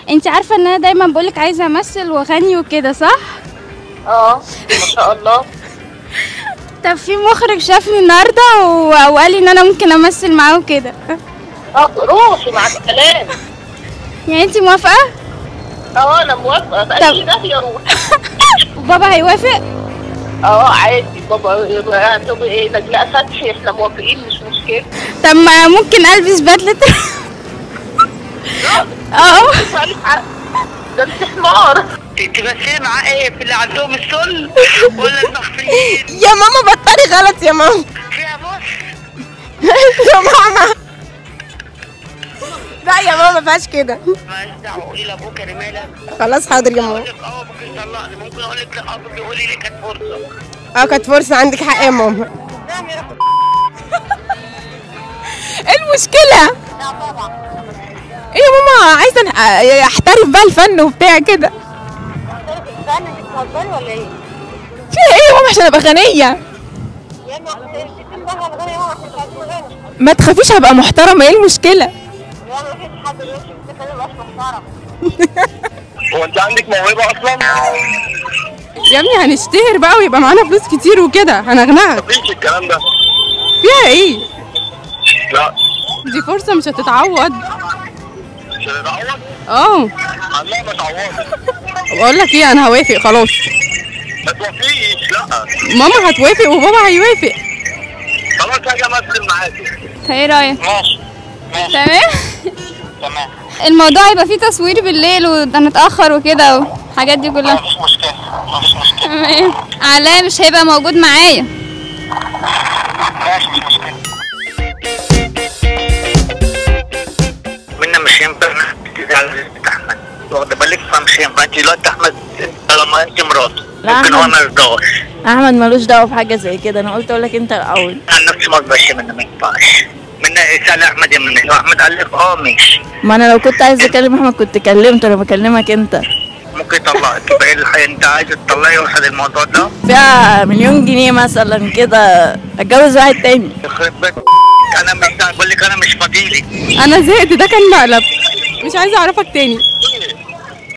انت عارفه ان انا دايما بقولك عايزه امثل واغني وكده صح اه ما شاء الله طب في مخرج شافني النهارده و- وقال لي ان انا ممكن امثل معاه وكده اه روحي مع السلامة يعني انت موافقه اه انا موافقة في اي داهية روح وبابا هيوافق اه عادي بابا هتبقى ايه نجلاء فتحي احنا موافقين مش مشكلة طب ما ممكن البس بدله اه سؤالك حق ده انت حمار تمثلي معاه ايه في اللي عندهم السل ولا المخفيين يا ماما بطلي غلط يا ماما فيها بص يا ماما لا يا ماما ما فيهاش كده ماليش دعوه قولي لابوك يا رماله خلاص حاضر يا اقول ماما لك اه ممكن يطلقني ممكن اقول لك لا ابوك بيقول لي كانت فرصه اه كانت فرصة عندك حق يا ماما ايه المشكلة؟ ايه يا ماما عايزة أن- احترف بقى الفن وبتاع كده استنى بتهزري ولا ايه؟ فيها ايه يا ماما عشان ابقى غنية يا ما الستين بقى الغني هو عشان تغني ما تخافيش هبقى محترمة ايه المشكلة؟ يا ما فيش حد دلوقتي بيتكلم مبقاش محترم هو انت عندك موهبه اصلا؟ يا ابني هنشتهر بقى ويبقى معانا فلوس كتير وكده هنغنغ مفيش الكلام ده فيها ايه؟ لا دي فرصة مش هتتعوض مش هتتعوض اه الله ما تعوضش بقول لك ايه انا هوافق خلاص ما توافقيش لا ماما هتوافق وبابا هيوافق خلاص هاجي امثل معاكي ايه رايك ماشي ماشي تمام تمام الموضوع هيبقى فيه تصوير بالليل ونتاخر وكده والحاجات دي كلها مفيش مشكله مفيش مشكله تمام علاء مش هيبقى موجود معايا ماشي مش مشكله منا مش ينفع تزعل بنت احمد واخده بالك فمش ينفع انت دلوقتي احمد طالما انت مراته لا، ممكن هو أحمد. ما يرضاش احمد ملوش دعوه بحاجه زي كده انا قلت اقول لك انت الاول عن نفسي ما ارضاش منه ما ينفعش منا اسال احمد يا منى لو احمد قال لك اه ماشي ما انا لو كنت عايز اكلم احمد كنت كلمته انا بكلمك انت ممكن يطلقك يبقى ايه الحقيقة انت عايز تطلقي واحد الموضوع ده فيها مليون جنيه مثلا كده اتجوز واحد تاني يخرب بيت انا مش بقول لك انا مش فضيلي انا زهقت ده كان مقلب مش عايزه اعرفك تاني